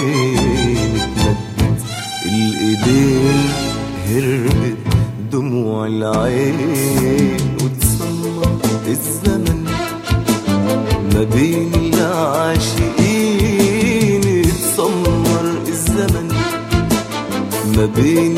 العين اتمدت الايدين هربت دموع العين وتصمت الزمن ما بين العاشقين اتسمر الزمن ما بين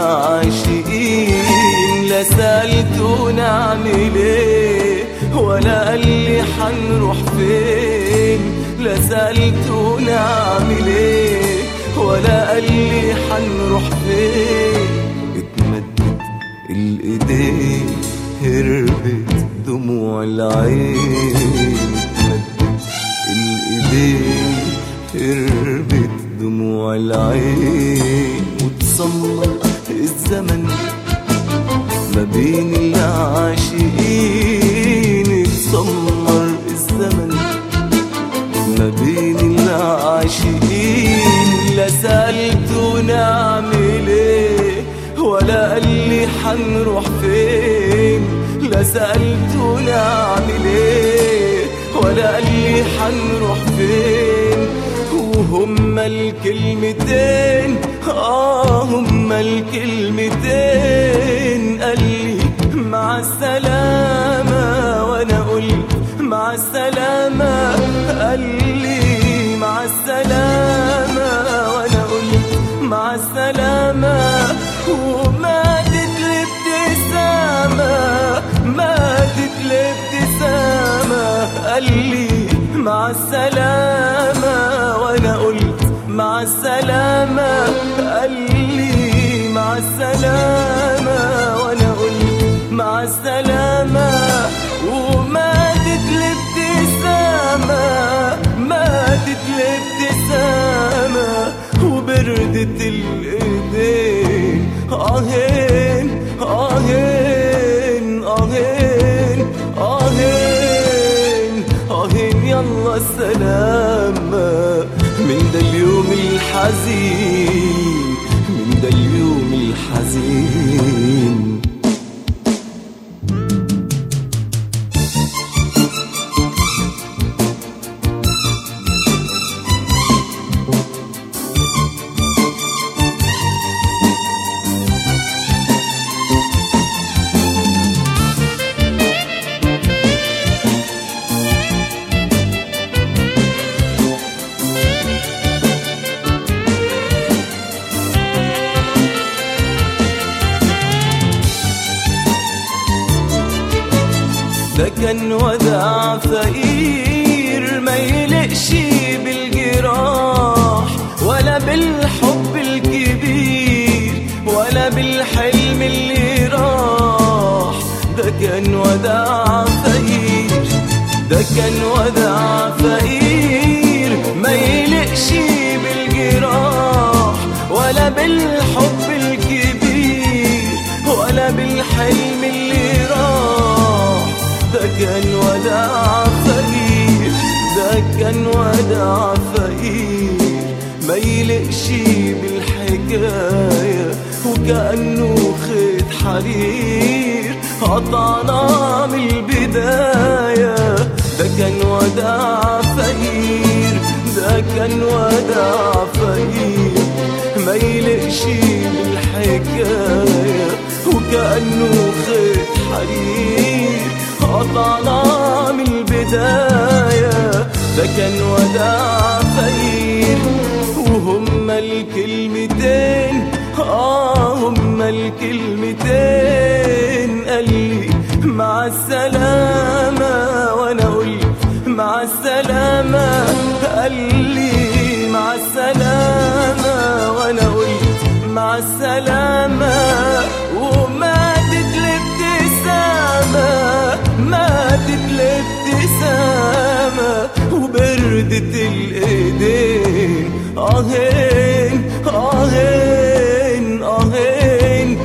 العاشقين لا سألته نعمل ايه ولا قال لي حنروح فين لا سألته نعمل ايه ولا قال لي حنروح فين اتمدت الايدين هربت دموع العين اتمدت الايدين هربت دموع العين وتصمر الزمن ما بين العاشقين اتسمر الزمن ما بين العاشقين لا سألته نعمل ايه ولا قال لي حنروح فين لا سألته نعمل ايه ولا قال لي حنروح فين وهما الكلمتين اه هما الكلمتين قال لي مع السلامة وانا قلت مع السلامة قال لي مع السلامة وانا قلت مع السلامة وماتت الابتسامة ماتت الابتسامة قال لي مع السلامة وانا قلت مع السلامة قال لي مع السلامة وانا قلت مع السلامة وماتت الابتسامة ماتت الابتسامة وبردت الايدين اهين اهين اهين اهين اهين يلا السلامة من ده اليوم الحزين من ده اليوم الحزين ده كان وداع فقير ما يلقش بالجراح ولا بالحب الكبير ولا بالحلم اللي راح ده كان وداع فقير ده كان وداع فقير ما يلقش بالجراح ولا بالحب الكبير ولا بالحلم اللي راح ده كان وداع فقير ده كان وداع فقير ما يلقش بالحكاية وكأنه خيط حرير قطعنا من البداية ده كان وداع فقير ده كان وداع فقير ما يلقش بالحكاية وكأنه خيط حرير قطعنا من البداية ده كان وداع فقير وهما الكلمتين آه هما الكلمتين قال لي مع السلامة وأنا قلت مع السلامة قال لي مع السلامة وأنا قلت مع السلامة وماتت الابتسامة ماتت الابتسامة وبردت الإيدين آهين آهين آهين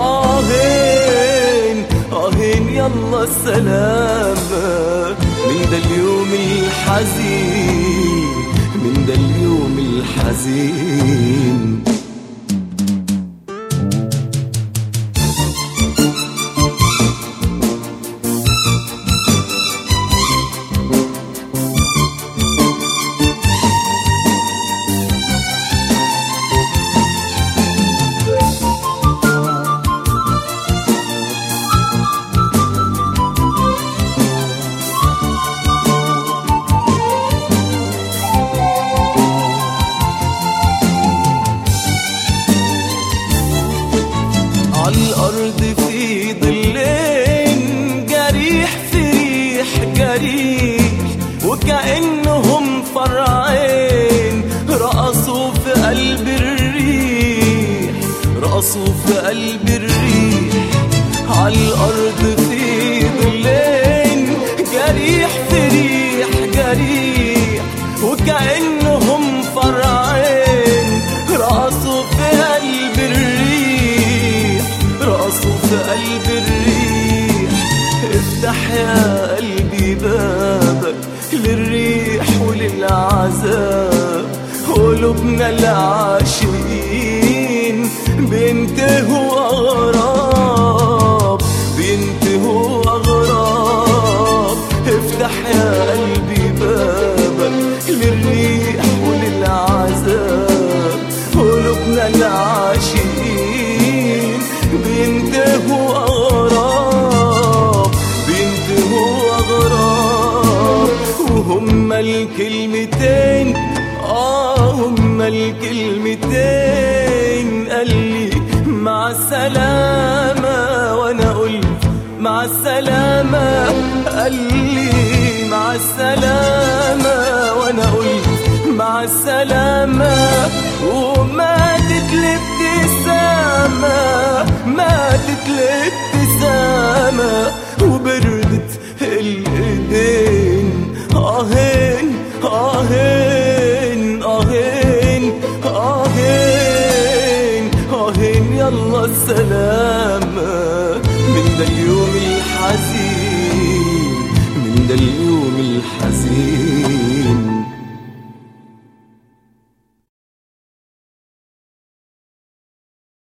آهين آهين يلا السلامة من ده اليوم الحزين من ده اليوم الحزين راسه في قلب الريح عالأرض في ظلين جريح في ريح جريح وكأنهم فرعين راسه في قلب الريح راسه في قلب الريح افتح يا قلبي بابك للريح وللعذاب قلوبنا العاشقين بينتهوا أغراب بينتهوا أغراب افتح يا قلبي بابك للريح وللعذاب قلوبنا العاشقين بينتهوا أغراب بينتهوا أغراب وهما الكلمتين آه هما الكلمتين قال لي مع السلامة وأنا قلت مع السلامة قال لي مع السلامة وأنا قلت مع السلامة وماتت الابتسامة ماتت الابتسامة وبردت الإيدين آهين آهين آهين آهين آهين يلا السلامة من ده اليوم الحزين من ده اليوم الحزين